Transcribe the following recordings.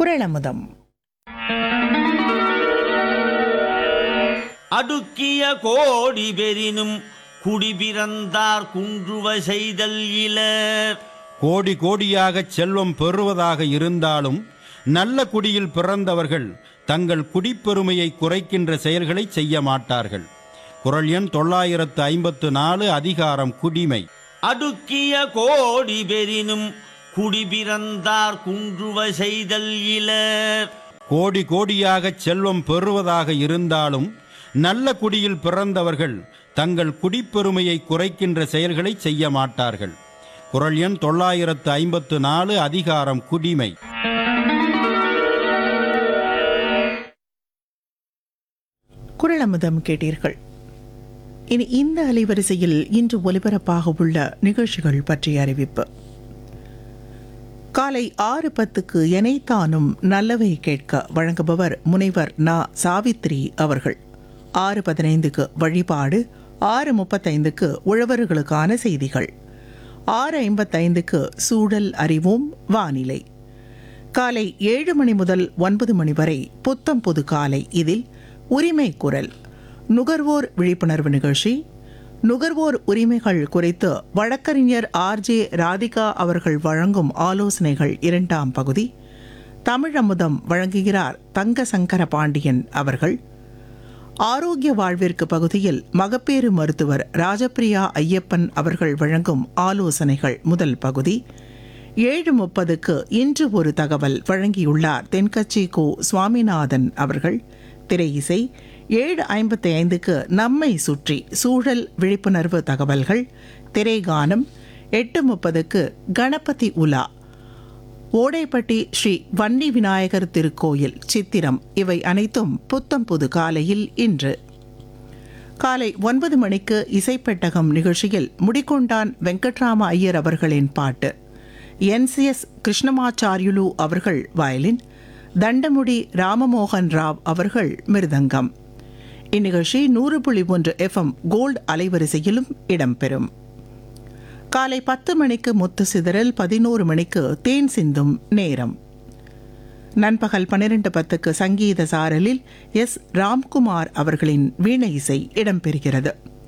குரலமுதம் அடுக்கிய கோடி பெறினும் குடிபிறந்தார் குன்றுவ செய்தல் இலர் கோடி கோடியாகச் செல்வம் பெறுவதாக இருந்தாலும் நல்ல குடியில் பிறந்தவர்கள் தங்கள் குடிப்பெருமையை குறைக்கின்ற செயல்களை செய்ய மாட்டார்கள் குரல் எண் தொள்ளாயிரத்து ஐம்பத்து நாலு அதிகாரம் குடிமை அடுக்கிய கோடி பெறினும் குடிபிறந்தார் குன்றுவ செய்தல் இலர் கோடி கோடியாகச் செல்வம் பெறுவதாக இருந்தாலும் நல்ல குடியில் பிறந்தவர்கள் தங்கள் குடிப்பெருமையை குறைக்கின்ற செயல்களை செய்ய மாட்டார்கள் குரல் எண் தொள்ளாயிரத்து ஐம்பத்து நாலு அதிகாரம் குடிமை குரலமுதம் கேட்டீர்கள் இனி இந்த அலைவரிசையில் இன்று ஒலிபரப்பாக உள்ள நிகழ்ச்சிகள் பற்றிய அறிவிப்பு காலை ஆறு பத்துக்கு எனைத்தானும் நல்லவை கேட்க வழங்குபவர் முனைவர் நா சாவித்ரி அவர்கள் ஆறு பதினைந்துக்கு வழிபாடு ஆறு முப்பத்தைந்துக்கு உழவர்களுக்கான செய்திகள் ஆறு ஐம்பத்தைந்துக்கு சூழல் அறிவோம் வானிலை காலை ஏழு மணி முதல் ஒன்பது மணி வரை புத்தம் புது காலை இதில் உரிமை குரல் நுகர்வோர் விழிப்புணர்வு நிகழ்ச்சி நுகர்வோர் உரிமைகள் குறித்து வழக்கறிஞர் ஆர்ஜே ராதிகா அவர்கள் வழங்கும் ஆலோசனைகள் இரண்டாம் பகுதி தமிழமுதம் வழங்குகிறார் தங்க சங்கர பாண்டியன் அவர்கள் ஆரோக்கிய வாழ்விற்கு பகுதியில் மகப்பேறு மருத்துவர் ராஜபிரியா ஐயப்பன் அவர்கள் வழங்கும் ஆலோசனைகள் முதல் பகுதி ஏழு முப்பதுக்கு இன்று ஒரு தகவல் வழங்கியுள்ளார் தென்கட்சி கோ சுவாமிநாதன் அவர்கள் திரை இசை ஏழு ஐம்பத்தி ஐந்துக்கு நம்மை சுற்றி சூழல் விழிப்புணர்வு தகவல்கள் திரைகானம் எட்டு முப்பதுக்கு கணபதி உலா ஓடைப்பட்டி ஸ்ரீ வன்னி விநாயகர் திருக்கோயில் சித்திரம் இவை அனைத்தும் புத்தம் புது காலையில் இன்று காலை ஒன்பது மணிக்கு இசைப்பெட்டகம் நிகழ்ச்சியில் முடிகொண்டான் வெங்கட்ராம ஐயர் அவர்களின் பாட்டு என்சிஎஸ் கிருஷ்ணமாச்சாரியுலு அவர்கள் வயலின் தண்டமுடி ராமமோகன் ராவ் அவர்கள் மிருதங்கம் இந்நிகழ்ச்சி நூறு புள்ளி ஒன்று எஃப்எம் கோல்டு அலைவரிசையிலும் இடம்பெறும் காலை பத்து மணிக்கு முத்து சிதறல் பதினோரு மணிக்கு தேன் சிந்தும் நேரம் நண்பகல் பன்னிரண்டு பத்துக்கு சங்கீத சாரலில் எஸ் ராம்குமார் அவர்களின் வீணை இசை இடம்பெறுகிறது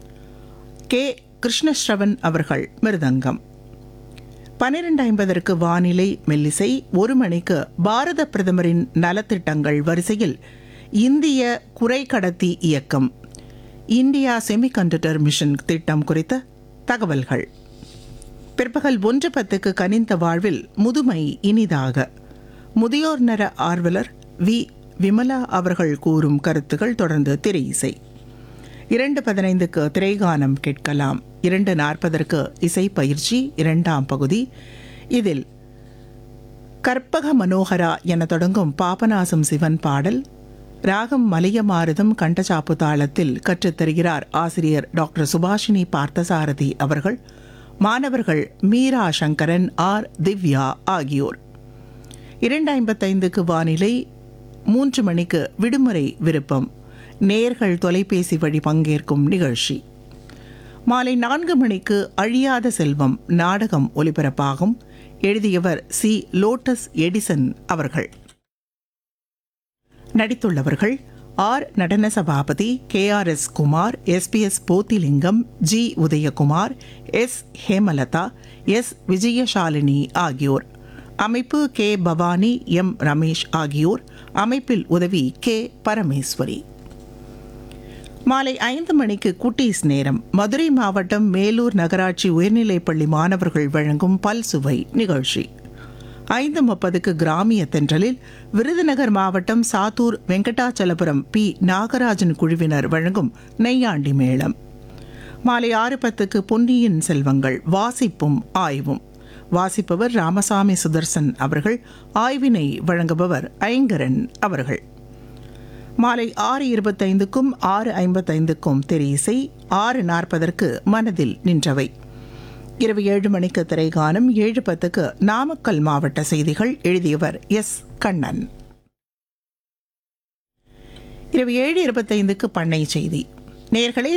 கே கிருஷ்ணஸ்ரவன் அவர்கள் மிருதங்கம் பன்னிரண்டு ஐம்பதற்கு வானிலை மெல்லிசை ஒரு மணிக்கு பாரத பிரதமரின் நலத்திட்டங்கள் வரிசையில் இந்திய குறைக்கடத்தி இயக்கம் இந்தியா செமிகண்டக்டர் மிஷன் திட்டம் குறித்த தகவல்கள் பிற்பகல் ஒன்று பத்துக்கு கனிந்த வாழ்வில் முதுமை இனிதாக முதியோர் நர ஆர்வலர் வி விமலா அவர்கள் கூறும் கருத்துகள் தொடர்ந்து திரை இசை இரண்டு பதினைந்துக்கு திரைகானம் கேட்கலாம் இரண்டு நாற்பதற்கு இசை பயிற்சி இரண்டாம் பகுதி இதில் கற்பக மனோகரா என தொடங்கும் பாபநாசம் சிவன் பாடல் ராகம் மலையமாருதம் கண்டசாப்பு தாளத்தில் கற்றுத்தருகிறார் ஆசிரியர் டாக்டர் சுபாஷினி பார்த்தசாரதி அவர்கள் மாணவர்கள் மீரா சங்கரன் ஆர் திவ்யா ஆகியோர் இரண்டு ஐம்பத்தைந்துக்கு வானிலை மூன்று மணிக்கு விடுமுறை விருப்பம் நேர்கள் தொலைபேசி வழி பங்கேற்கும் நிகழ்ச்சி மாலை நான்கு மணிக்கு அழியாத செல்வம் நாடகம் ஒலிபரப்பாகும் எழுதியவர் சி லோட்டஸ் எடிசன் அவர்கள் நடித்துள்ளவர்கள் R Nadana Sabapathy K R S Kumar SPS Pothilingam G Udhayakumar S Hemalatha S Vijayashalini ஆகியோர் அமைப்பு கே பவானி எம் ரமேஷ் ஆகியோர் அமைப்பில் உதவி கே பரமேஸ்வரி மாலை ஐந்து மணிக்கு குட்டீஸ் நேரம் மதுரை மாவட்டம் மேலூர் நகராட்சி உயர்நிலைப்பள்ளி மாணவர்கள் வழங்கும் பல்சுவை நிகழ்ச்சி ஐந்து முப்பதுக்கு கிராமிய தென்றலில் விருதுநகர் மாவட்டம் சாத்தூர் வெங்கடாச்சலபுரம் பி நாகராஜன் குழுவினர் வழங்கும் நெய்யாண்டி மேளம் மாலை ஆறு பத்துக்கு பொன்னியின் செல்வங்கள் வாசிப்பும் ஆய்வும் வாசிப்பவர் ராமசாமி சுதர்சன் அவர்கள் ஆய்வினை வழங்குபவர் ஐங்கரன் அவர்கள் மாலை ஆறு இருபத்தைந்துக்கும் ஆறு ஐம்பத்தைந்துக்கும் திரை இசை ஆறு நாற்பதற்கு மனதில் நின்றவை இரவு ஏழு மணிக்கு திரைகானம் ஏழு பத்துக்கு நாமக்கல் மாவட்ட செய்திகள் எழுதியவர் எஸ் கண்ணன் இரவு ஏழு இருபத்தைந்துக்கு பண்ணை செய்தி நேர்களே